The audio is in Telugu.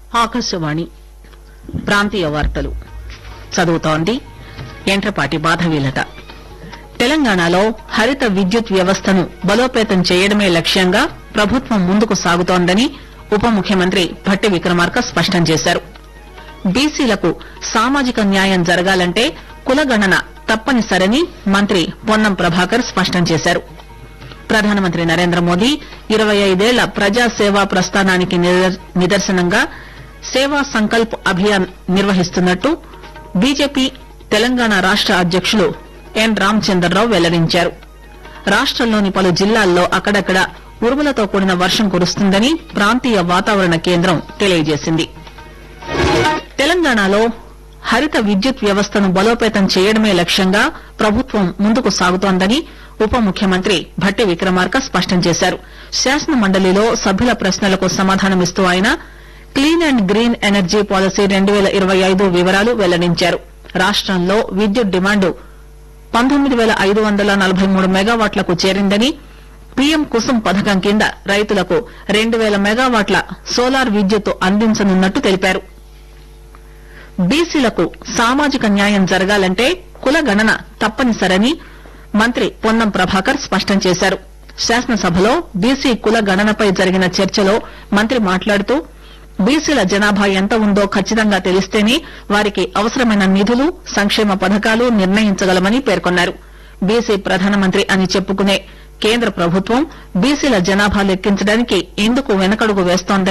ఆకాశవాణి ప్రాంతీయ వార్తలు చదువుతోంది ఎంట్రపాటి బాధవీలత తెలంగాణలో హరిత విద్యుత్ వ్యవస్థను బలోపేతం చేయడమే లక్ష్యంగా ప్రభుత్వం ముందుకు సాగుతోందని ఉప ముఖ్యమంత్రి భట్టి విక్రమార్క స్పష్టం చేశారు బీసీలకు సామాజిక న్యాయం జరగాలంటే కులగణన తప్పనిసరని మంత్రి పొన్నం ప్రభాకర్ స్పష్టం చేశారు ప్రధానమంత్రి నరేంద్ర మోదీ ఇరవై ఐదేళ్ల ప్రజాసేవా ప్రస్థానానికి నిదర్- నిదర్శనంగా సేవా సంకల్ప్ అభియాన్ నిర్వహిస్తున్నట్టు బీజేపీ తెలంగాణ రాష్ట అధ్యకులు ఎన్ రామచంద్రరావు వెల్లడించారు రాష్టంలోని పలు జిల్లాల్లో అక్కడక్కడ ఉరుములతో కూడిన వర్షం కురుస్తుందని ప్రాంతీయ వాతావరణ కేంద్రం తెలియజేసింది తెలంగాణలో హరిత విద్యుత్ వ్యవస్థను బలోపేతం చేయడమే లక్ష్యంగా ప్రభుత్వం ముందుకు సాగుతోందని ఉప ముఖ్యమంత్రి భట్టి విక్రమార్క స్పష్టం చేశారు శాసన మండలిలో సభ్యుల ప్రశ్నలకు సమాధానమిస్తూ ఆయన clean and green energy policy రెండు పేల ఇరవై ఐదు వివరాలు వెల్లడించారు రాష్టంలో విద్యుత్ డిమాండు పంతొమ్మిది పేల ఐదు వందల నలభై మూడు మెగావాట్లకు చేరిందని పీఎం కుసుమ్ పథకం కింద రైతులకు రెండు పేల మెగావాట్ల సోలార్ విద్యుత్ అందించనున్నట్టు తెలిపారు బీసీలకు సామాజిక న్యాయం జరగాలంటే కుల గణన తప్పనిసరని మంత్రి పొన్నం ప్రభాకర్ స్పష్టం చేశారు శాసనసభలో బీసీ కుల గణనపై జరిగిన చర్చలో మంత్రి మాట్లాడుతూ బీసీల జనాభా ఎంత ఉందో ఖచ్చితంగా తెలిస్తేనే వారికి అవసరమైన నిధులు సంక్షేమ పథకాలు నిర్ణయించగలమని పేర్కొన్నారు బీసీ ప్రధానమంత్రి అని చెప్పుకునే కేంద్ర ప్రభుత్వం బీసీల జనాభా లెక్కించడానికి ఎందుకు వెనకడుగు వేస్తోందని